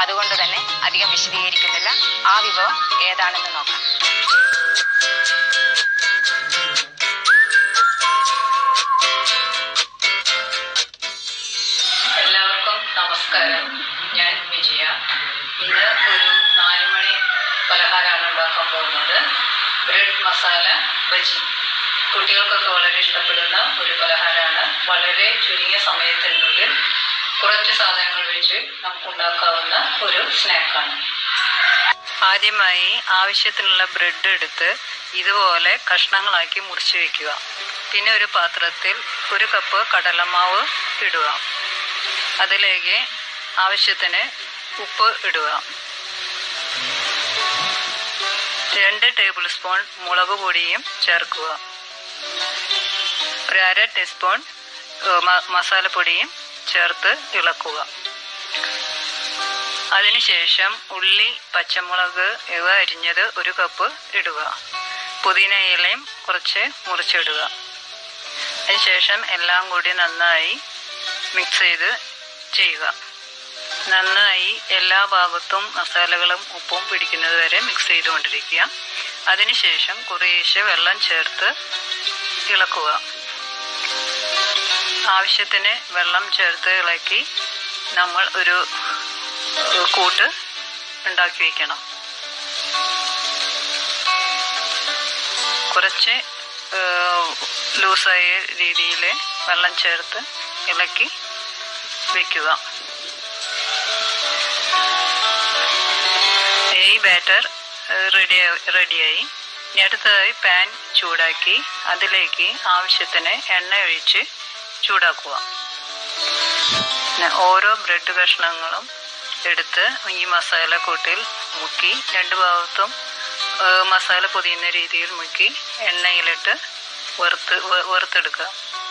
അതുകൊണ്ട് തന്നെ അധികം വിശദീകരിക്കുന്നില്ല ആ വിഭവം ഏതാണെന്ന് നോക്കാം എല്ലാവർക്കും നമസ്കാരം ഞാൻ വിജയ ഇന്ന് ഒരു നാല് മണി പലഹാരമാണ് ഉണ്ടാക്കാൻ പോകുന്നത് ബ്രെഡ് മസാല ബജി കുട്ടികൾക്കൊക്കെ വളരെ ഇഷ്ടപ്പെടുന്ന ഒരു പലഹാരമാണ് വളരെ ചുരുങ്ങിയ സമയത്തിനുള്ളിൽ കുറച്ച് സാധനങ്ങൾ വെച്ച് നമുക്ക് ഉണ്ടാക്കാവുന്ന ഒരു സ്നാക്കാണ് ആദ്യമായി ആവശ്യത്തിനുള്ള ബ്രെഡ് എടുത്ത് ഇതുപോലെ കഷ്ണങ്ങളാക്കി മുറിച്ച് വെക്കുക പിന്നെ ഒരു പാത്രത്തിൽ ഒരു കപ്പ് കടലമാവ് ഇടുക അതിലേക്ക് ആവശ്യത്തിന് ഉപ്പ് ഇടുക രണ്ട് ടേബിൾ സ്പൂൺ മുളക് പൊടിയും ചേർക്കുക ഒരു അര ടീസ്പൂൺ ഏഹ്, മ- മസാലപ്പൊടിയും ചേർത്ത് ഇളക്കുക അതിനുശേഷം ഉള്ളി പച്ചമുളക് ഇവ അരിഞ്ഞത് ഒരു കപ്പ് ഇടുക പുതിന ഇലയും കുറച്ച് മുറിച്ചിടുക അതിനുശേഷം എല്ലാം കൂടി നന്നായി മിക്സ് ചെയ്ത് ചെയ്യുക നന്നായി എല്ലാ ഭാഗത്തും മസാലകളും ഉപ്പും പിടിക്കുന്നത് വരെ മിക്സ് ചെയ്തുകൊണ്ടിരിക്കുക അതിനുശേഷം കുറേശ്ശെ വെള്ളം ചേർത്ത് ഇളക്കുക ആവശ്യത്തിന് വെള്ളം ചേർത്ത് ഇളക്കി നമ്മൾ ഒരു ഏഹ്, കൂട്ട് ഉണ്ടാക്കി വയ്ക്കണം കുറച്ച് ഏഹ്, ലൂസായ രീതിയിൽ വെള്ളം ചേർത്ത് ഇളക്കി വെക്കുക ഈ ബാറ്റർ റെഡി റെഡിയായി ഇനി അടുത്തതായി പാൻ ചൂടാക്കി അതിലേക്ക് ആവശ്യത്തിന് എണ്ണ ഒഴിച്ച് ചൂടാക്കുക പിന്നെ ഓരോ ബ്രെഡ് കഷ്ണങ്ങളും എടുത്ത് ഈ മസാല കൂട്ടിൽ മുക്കി രണ്ട് ഭാഗത്തും ആ, മസാല പൊതിയുന്ന രീതിയിൽ മുക്കി എണ്ണയിലിട്ട് വറുത്ത് വ- വറുത്തെടുക്കുക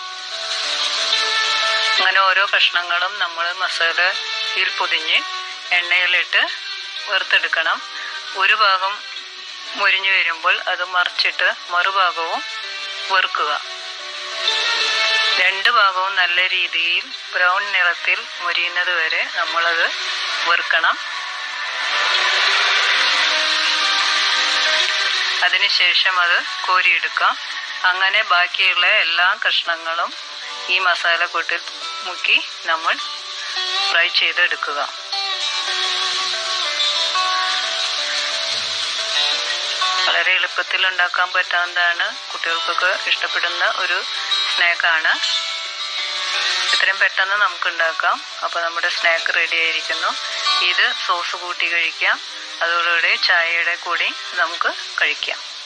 അങ്ങനെ ഓരോ കഷ്ണങ്ങളും നമ്മൾ മസാലയിൽ പൊതിഞ്ഞ് എണ്ണയിലിട്ട് വറുത്തെടുക്കണം ഒരു ഭാഗം മുരിഞ്ഞു വരുമ്പോൾ അത് മറിച്ചിട്ട് മറുഭാഗവും വറുക്കുക രണ്ട് ഭാഗവും നല്ല രീതിയിൽ ബ്രൗൺ നിറത്തിൽ മുരിയുന്നത് വരെ നമ്മളത് വറുക്കണം അതിനുശേഷം അത് കോരിയെടുക്കാം അങ്ങനെ ബാക്കിയുള്ള എല്ലാ കഷ്ണങ്ങളും ഈ മസാലക്കൂട്ടിൽ മുക്കി നമ്മൾ ഫ്രൈ ചെയ്തെടുക്കുക വളരെ എളുപ്പത്തിൽ ഉണ്ടാക്കാൻ പറ്റാവുന്നതാണ് കുട്ടികൾക്കൊക്കെ ഇഷ്ടപ്പെടുന്ന ഒരു സ്നാക്കാണ് ഇത്രയും പെട്ടെന്ന് നമുക്ക് ഉണ്ടാക്കാം അപ്പോൾ നമ്മുടെ സ്നാക്ക് റെഡി ആയിരിക്കുന്നു ഇത് സോസ് കൂട്ടി കഴിക്കാം അതോടുകൂടി ചായയുടെ കൂടി നമുക്ക് കഴിക്കാം